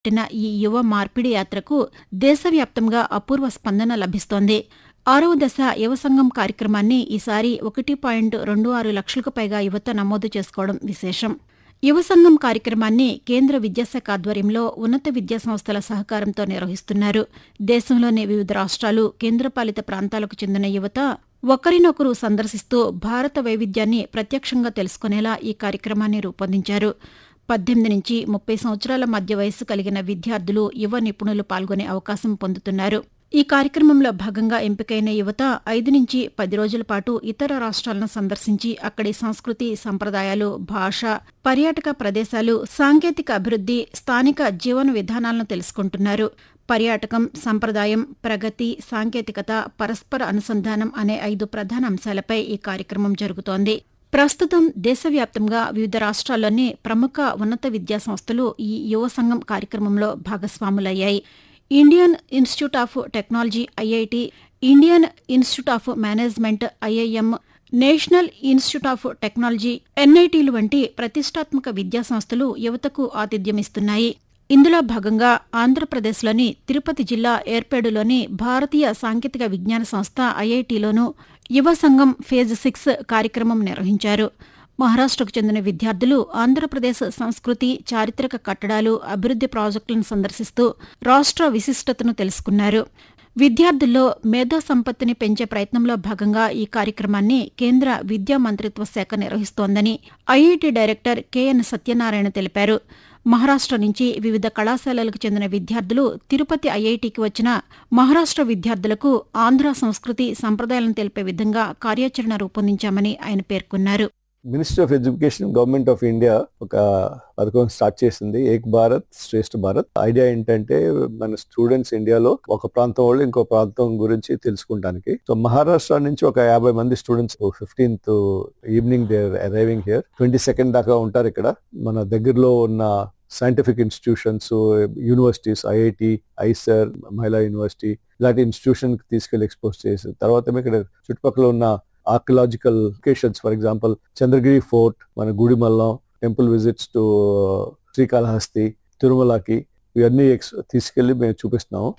చేపట్టిన ఈ యువ మార్పిడి యాత్రకు దేశవ్యాప్తంగా అపూర్వ స్పందన లభిస్తోంది ఆరవ దశ యువ సంఘం కార్యక్రమాన్ని ఈసారి ఒకటి పాయింట్ రెండు ఆరు లక్షలకు పైగా యువత నమోదు చేసుకోవడం విశేషం యువ సంఘం కార్యక్రమాన్ని కేంద్ర విద్యాశాఖ ఆధ్వర్యంలో ఉన్నత విద్యా సంస్థల సహకారంతో నిర్వహిస్తున్నారు దేశంలోని వివిధ రాష్ట్రాలు కేంద్రపాలిత ప్రాంతాలకు చెందిన యువత ఒకరినొకరు సందర్శిస్తూ భారత వైవిధ్యాన్ని ప్రత్యక్షంగా తెలుసుకునేలా ఈ కార్యక్రమాన్ని రూపొందించారు పద్దెనిమిది నుంచి ముప్పై సంవత్సరాల మధ్య వయసు కలిగిన విద్యార్థులు యువ నిపుణులు పాల్గొనే అవకాశం పొందుతున్నారు ఈ కార్యక్రమంలో భాగంగా ఎంపికైన యువత ఐదు నుంచి పది రోజుల పాటు ఇతర రాష్ట్రాలను సందర్శించి అక్కడి సంస్కృతి సంప్రదాయాలు భాష పర్యాటక ప్రదేశాలు సాంకేతిక అభివృద్ధి స్థానిక జీవన విధానాలను తెలుసుకుంటున్నారు పర్యాటకం సంప్రదాయం ప్రగతి సాంకేతికత పరస్పర అనుసంధానం అనే ఐదు ప్రధాన అంశాలపై ఈ కార్యక్రమం జరుగుతోంది ప్రస్తుతం దేశవ్యాప్తంగా వివిధ రాష్ట్రాల్లోని ప్రముఖ ఉన్నత విద్యా సంస్థలు ఈ యువ సంఘం కార్యక్రమంలో భాగస్వాములయ్యాయి Indian Institute of Technology IIT Indian Institute of Management IIM National Institute of Technology ఎన్ఐటీలు వంటి ప్రతిష్టాత్మక విద్యా సంస్థలు యువతకు ఆతిథ్యమిస్తున్నాయి ఇందులో భాగంగా ఆంధ్రప్రదేశ్లోని తిరుపతి జిల్లా ఏర్పేడులోని భారతీయ సాంకేతిక విజ్ఞాన సంస్థ ఐఐటిలోనూ యువ సంఘం ఫేజ్ సిక్స్ కార్యక్రమం నిర్వహించారు మహారాష్టకు చెందిన విద్యార్థులు ఆంధ్రప్రదేశ్ సంస్కృతి చారిత్రక కట్టడాలు అభివృద్ది ప్రాజెక్టులను సందర్శిస్తూ రాష్ట్ర విశిష్టతను తెలుసుకున్నారు విద్యార్థుల్లో మేధో సంపత్తిని పెంచే ప్రయత్నంలో భాగంగా ఈ కార్యక్రమాన్ని కేంద్ర విద్యా మంత్రిత్వ శాఖ నిర్వహిస్తోందని ఐఐటి డైరెక్టర్ కెఎన్ సత్యనారాయణ తెలిపారు మహారాష్ట్ర నుంచి వివిధ కళాశాలలకు చెందిన విద్యార్థులు తిరుపతి ఐఐటికి వచ్చిన మహారాష్ట్ర విద్యార్థులకు ఆంధ్ర సంస్కృతి సంప్రదాయాలను తెలిపే విధంగా కార్యాచరణ రూపొందించామని ఆయన పేర్కొన్నారు Ministry of Education Government of India ఒక పథకం స్టార్ట్ చేసింది ఏక్ భారత్ శ్రేష్ఠ భారత్ ఐడియా ఏంటంటే మన స్టూడెంట్స్ ఇండియాలో ఒక ప్రాంతం వాళ్ళు ఇంకో ప్రాంతం గురించి తెలుసుకుంటానికి సో మహారాష్ట్ర నుంచి ఒక యాభై మంది students fifteenth evening they arriving here twenty second దాకా ఉంటారు ఇక్కడ మన దగ్గరలో ఉన్న scientific institutions universities IIT IISER Mahila university ఇలాంటి ఇన్స్టిట్యూషన్ తీసుకెళ్లి ఎక్స్పోజ్ చేసి తర్వాత ఇక్కడ చుట్టుపక్కల ఉన్న archaeological locations for example Chandragiri fort మన Gudimallam temple visits to Srikalahasti తిరుమలకి ఇవన్నీ ఎక్స్ తీసుకెళ్లి మేము చూపిస్తున్నాము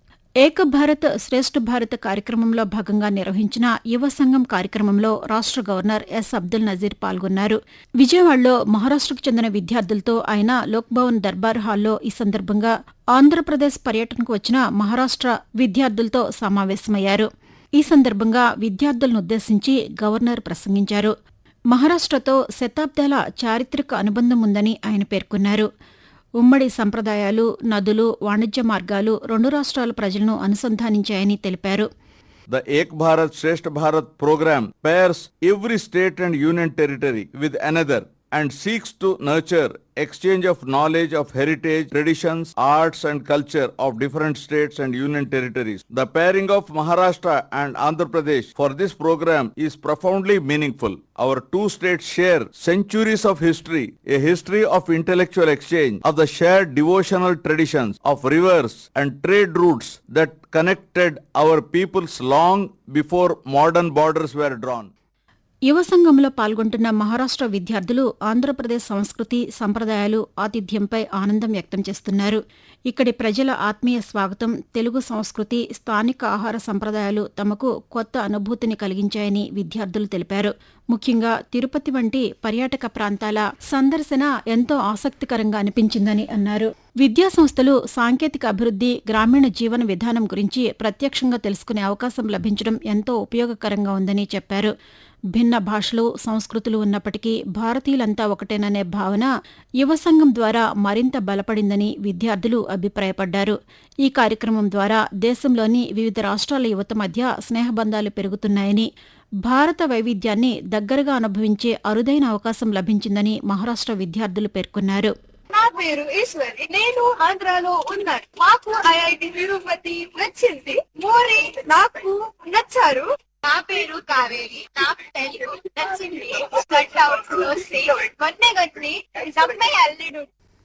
ఏక భారత్ శ్రేష్ఠ భారత్ కార్యక్రమంలో భాగంగా నిర్వహించిన యువ సంఘం కార్యక్రమంలో రాష్ట్ర గవర్నర్ ఎస్ అబ్దుల్ నజీర్ పాల్గొన్నారు విజయవాడలో మహారాష్ట్రకు చెందిన విద్యార్థులతో ఆయన లోక్భవన్ దర్బార్ హాల్లో ఈ సందర్భంగా ఆంధ్రప్రదేశ్ పర్యటనకు వచ్చిన మహారాష్ట్ర విద్యార్థులతో సమావేశమయ్యారు ఈ సందర్భంగా విద్యార్థులను ఉద్దేశించి గవర్నర్ ప్రసంగించారు మహారాష్ట్రతో శతాబ్దాల చారిత్రక అనుబంధం ఉందని ఆయన పేర్కొన్నారు ఉమ్మడి సంప్రదాయాలు నదులు వాణిజ్య మార్గాలు రెండు రాష్ట్రాల ప్రజలను అనుసంధానించాయని తెలిపారు The Ek Bharat Shresth Bharat program pairs every state and union territory with another and seeks to nurture exchange of knowledge of heritage, traditions, arts and culture of different states and union territories. The pairing of Maharashtra and Andhra Pradesh for this program is profoundly meaningful. Our two states share centuries of history, a history of intellectual exchange, of the shared devotional traditions, of rivers and trade routes that connected our peoples long before modern borders were drawn. యువ సంఘంలో పాల్గొంటున్న మహారాష్ట్ర విద్యార్థులు ఆంధ్రప్రదేశ్ సంస్కృతి సంప్రదాయాలు ఆతిథ్యంపై ఆనందం వ్యక్తం చేస్తున్నారు ఇక్కడి ప్రజల ఆత్మీయ స్వాగతం తెలుగు సంస్కృతి స్థానిక ఆహార సంప్రదాయాలు తమకు కొత్త అనుభూతిని కలిగించాయని విద్యార్థులు తెలిపారు ముఖ్యంగా తిరుపతి వంటి పర్యాటక ప్రాంతాల సందర్శన ఎంతో ఆసక్తికరంగా అనిపించిందని అన్నారు విద్యా సంస్థలు సాంకేతిక అభివృద్ధి గ్రామీణ జీవన విధానం గురించి ప్రత్యక్షంగా తెలుసుకునే అవకాశం లభించడం ఎంతో ఉపయోగకరంగా ఉందని చెప్పారు భిన్న భాషలు సంస్కృతులు ఉన్నప్పటికీ భారతీయులంతా ఒకటేననే భావన యువ సంఘం ద్వారా మరింత బలపడిందని విద్యార్థులు అభిప్రాయపడ్డారు ఈ కార్యక్రమం ద్వారా దేశంలోని వివిధ రాష్ట్రాల యువత మధ్య స్నేహబంధాలు పెరుగుతున్నాయని భారత వైవిధ్యాన్ని దగ్గరగా అనుభవించే అరుదైన అవకాశం లభించిందని మహారాష్ట్ర విద్యార్థులు పేర్కొన్నారు నా పేరు ఈశ్వరి నేను ఆంధ్రాలో ఉన్నాను మాకు ఐఐటి తిరుపతి నచ్చింది మోరీ నాకు నచ్చారు నా పేరు కావేరి నాకు తెలుగు నచ్చింది కట్అవుట్ మొన్నే గట్టి నమ్మే అల్లుడు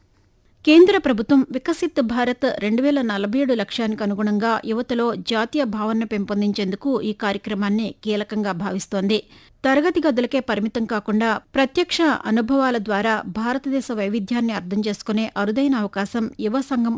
కేంద్ర ప్రభుత్వం వికసిత్ భారత్ రెండు వేల నలభై ఏడు లక్ష్యానికి అనుగుణంగా యువతలో జాతీయ భావనను పెంపొందించేందుకు ఈ కార్యక్రమాన్ని కీలకంగా భావిస్తోంది తరగతి గదులకే పరిమితం కాకుండా ప్రత్యక్ష అనుభవాల ద్వారా భారతదేశ వైవిధ్యాన్ని అర్థం చేసుకునే అరుదైన అవకాశం యువ సంఘం